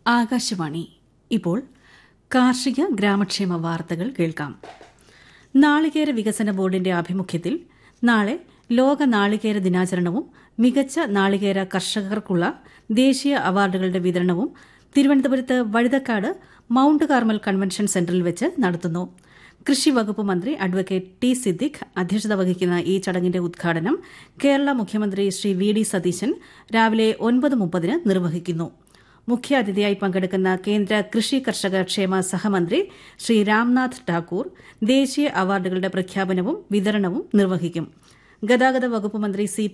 ആകാശവാണി ഇപ്പോൾ കാർഷിക ഗ്രാമക്ഷേമ വാർത്തകൾ കേൾക്കാം നാളികേര വികസന ബോർഡിന്റെ ആഭിമുഖ്യത്തിൽ നാളെ ലോക നാളികേര ദിനാചരണവും മികച്ച നാളികേര കർഷകർക്കുള്ള ദേശീയ അവാർഡുകളുടെ വിതരണവും തിരുവനന്തപുരത്ത് വഴുതക്കാട് മൌണ്ട് കാർമൽ കൺവെൻഷൻ സെന്ററിൽ വെച്ച് നടത്തുന്നു കൃഷി വകുപ്പ് മന്ത്രി അഡ്വക്കേറ്റ് ടി സിദ്ദിഖ് അധ്യക്ഷത വഹിക്കുന്ന ഈ ചടങ്ങിന്റെ ഉദ്ഘാടനം കേരള മുഖ്യമന്ത്രി ശ്രീ വി ഡി സതീശൻ രാവിലെ ഒൻപത് മുപ്പതിന് നിർവഹിക്കുന്നു മുഖ്യാതിഥിയായി പങ്കെടുക്കുന്ന കേന്ദ്ര കൃഷി കർഷക ക്ഷേമ സഹമന്ത്രി ശ്രീ രാംനാഥ് ഠാക്കൂർ ദേശീയ അവാർഡുകളുടെ പ്രഖ്യാപനവും വിതരണവും നിർവഹിക്കും ഗതാഗത വകുപ്പ് മന്ത്രി സി